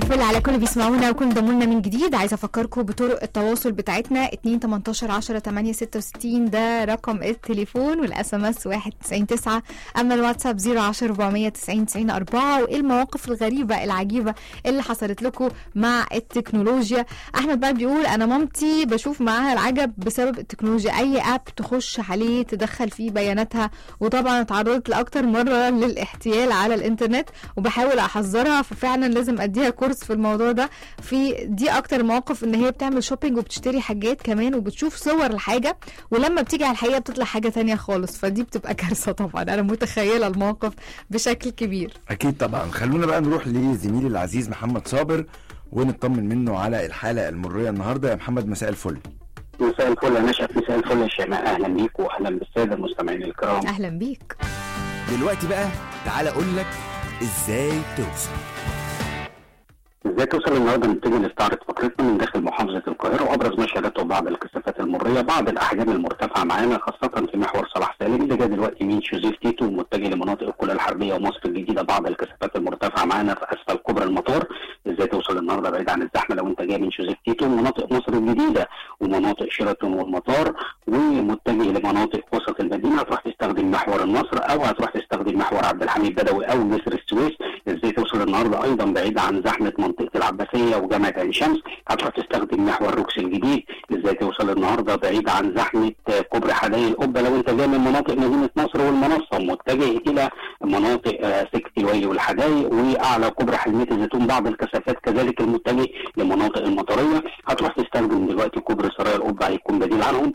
الفل على كل بيسمعونا وكل ضمونا من جديد عايزه افكركم بطرق التواصل بتاعتنا 2 18 10 8 66 ده رقم التليفون والاس ام اس 199 اما الواتساب 010 490 90 4 وايه المواقف الغريبه العجيبه اللي حصلت لكم مع التكنولوجيا احمد بقى بيقول انا مامتي بشوف معاها العجب بسبب التكنولوجيا اي اب تخش عليه تدخل فيه بياناتها وطبعا اتعرضت لاكتر مره للاحتيال على الانترنت وبحاول احذرها ففعلا لازم اديها كورس في الموضوع ده في دي اكتر مواقف ان هي بتعمل شوبينج وبتشتري حاجات كمان وبتشوف صور الحاجه ولما بتيجي على الحقيقه بتطلع حاجه تانية خالص فدي بتبقى كارثه طبعا انا متخيله الموقف بشكل كبير اكيد طبعا خلونا بقى نروح لزميلي العزيز محمد صابر ونطمن منه على الحاله المريه النهارده يا محمد مساء الفل مساء الفل يا نشأت مساء الفل يا شيماء اهلا بيك واهلا بالساده المستمعين الكرام اهلا بيك دلوقتي بقى تعالى اقول لك ازاي توصل ازاي توصل النهارده نبتدي نستعرض فقرتنا من داخل محافظه القاهره وابرز ما شهدته بعض الكثافات المريه بعض الاحجام المرتفعه معانا خاصه في محور صلاح سالم اللي جاي دلوقتي من شوزيف تيتو متجه لمناطق الكليه الحربيه ومصر الجديده بعض الكثافات المرتفعه معانا في اسفل كوبري المطار ازاي توصل النهارده بعيد عن الزحمه لو انت جاي من شوزيف تيتو مناطق مصر الجديده ومناطق شيراتون والمطار ومتجه لمناطق وسط المدينه هتروح تستخدم محور النصر او هتروح تستخدم محور عبد الحميد بدوي او جسر السويس ازاي توصل النهارده ايضا بعيد عن زحمه منطقه العباسيه وجامعه عين شمس هتروح تستخدم محور روكس الجديد ازاي توصل النهارده بعيد عن زحمه كوبري حدائق القبه لو انت جاي من مناطق مدينه نصر والمنصه متجه الى مناطق سكه الويل والحدائق واعلى كوبري حلميه الزيتون بعض الكثافات كذلك المتجه لمناطق المطريه هتروح تستخدم دلوقتي كوبري سرايا القبه هيكون بديل عنهم